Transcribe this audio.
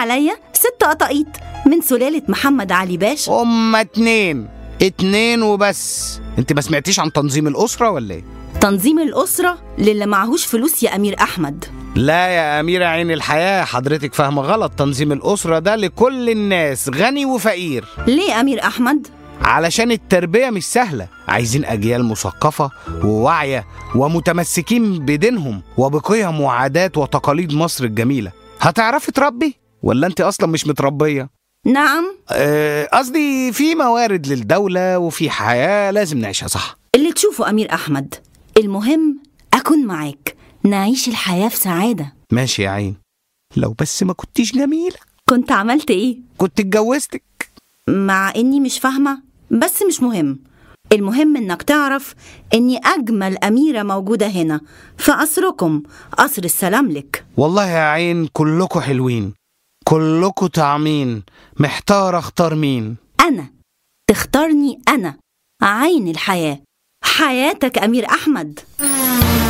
عليا ست قطاقيط من سلالة محمد علي باشا هما اتنين اتنين وبس انت ما سمعتيش عن تنظيم الأسرة ولا ايه؟ تنظيم الأسرة للي معهوش فلوس يا أمير أحمد لا يا أميرة عين الحياة حضرتك فاهمة غلط تنظيم الأسرة ده لكل الناس غني وفقير ليه يا أمير أحمد؟ علشان التربية مش سهلة عايزين أجيال مثقفة وواعية ومتمسكين بدينهم وبقيم وعادات وتقاليد مصر الجميلة هتعرفي تربي؟ ولا أنت أصلا مش متربية؟ نعم آه، قصدي في موارد للدولة وفي حياة لازم نعيشها صح اللي تشوفه أمير أحمد المهم أكون معاك نعيش الحياة في سعادة ماشي يا عين لو بس ما كنتيش جميلة كنت عملت إيه؟ كنت اتجوزتك مع إني مش فاهمة بس مش مهم المهم إنك تعرف إني أجمل أميرة موجودة هنا في قصركم قصر السلام لك والله يا عين كلكوا حلوين كلكوا طعمين محتار اختار مين أنا تختارني أنا عين الحياة حياتك أمير أحمد